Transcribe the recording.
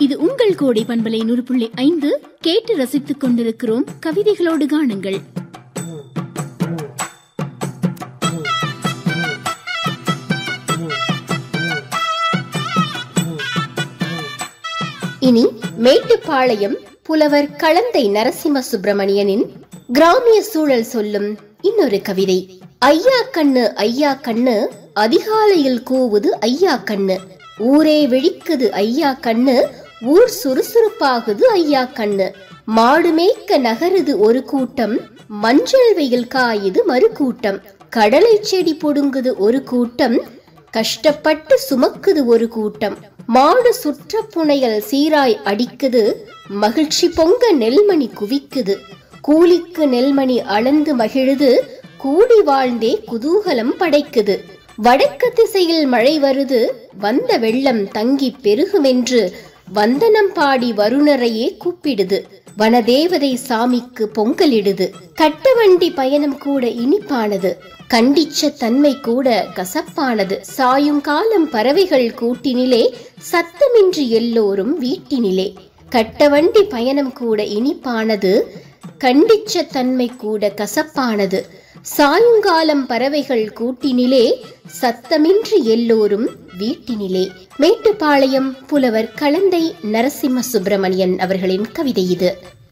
இது உங்கள் கோடை பண்பலை நூறு புள்ளி ஐந்து கேட்டு ரசித்துக் கொண்டிருக்கிறோம் கவிதைகளோடு காணுங்கள் இனி மேட்டுப்பாளையம் புலவர் களந்தை நரசிம்ம சுப்பிரமணியனின் கிராமிய சூழல் சொல்லும் இன்னொரு கவிதை ஐயா கண்ணு ஐயா கண்ணு அதிகாலையில் கூவுது ஐயா கண்ணு ஊரே விழிக்குது ஐயா கண்ணு ஊர் சுறுசுறுப்பாகுது ஐயா கண்ணு மாடு மேய்க்க நகருது ஒரு கூட்டம் மஞ்சள் வெயில் காயுது மறு கூட்டம் கடலை செடி பொடுங்குது ஒரு கூட்டம் கஷ்டப்பட்டு சுமக்குது ஒரு கூட்டம் மாடு சுற்ற புனையல் சீராய் அடிக்குது மகிழ்ச்சி பொங்க நெல்மணி குவிக்குது கூலிக்கு நெல்மணி அளந்து மகிழுது கூடி வாழ்ந்தே குதூகலம் படைக்குது வடக்கு திசையில் மழை வருது வந்த வெள்ளம் தங்கி பெருகுமென்று வந்தனம் பாடி வருணரையே கூப்பிடுது வனதேவதை சாமிக்கு பொங்கலிடுது கட்டவண்டி பயணம் கூட இனிப்பானது கண்டிச்ச தன்மை கூட கசப்பானது சாயுங்காலம் பறவைகள் கூட்டினிலே சத்தமின்றி எல்லோரும் வீட்டினிலே கட்டவண்டி பயணம் கூட இனிப்பானது கண்டிச்ச தன்மை கூட கசப்பானது சாயுங்காலம் பறவைகள் கூட்டினிலே சத்தமின்றி எல்லோரும் வீட்டினிலே மேட்டுப்பாளையம் புலவர் களந்தை நரசிம்ம சுப்பிரமணியன் அவர்களின் கவிதை இது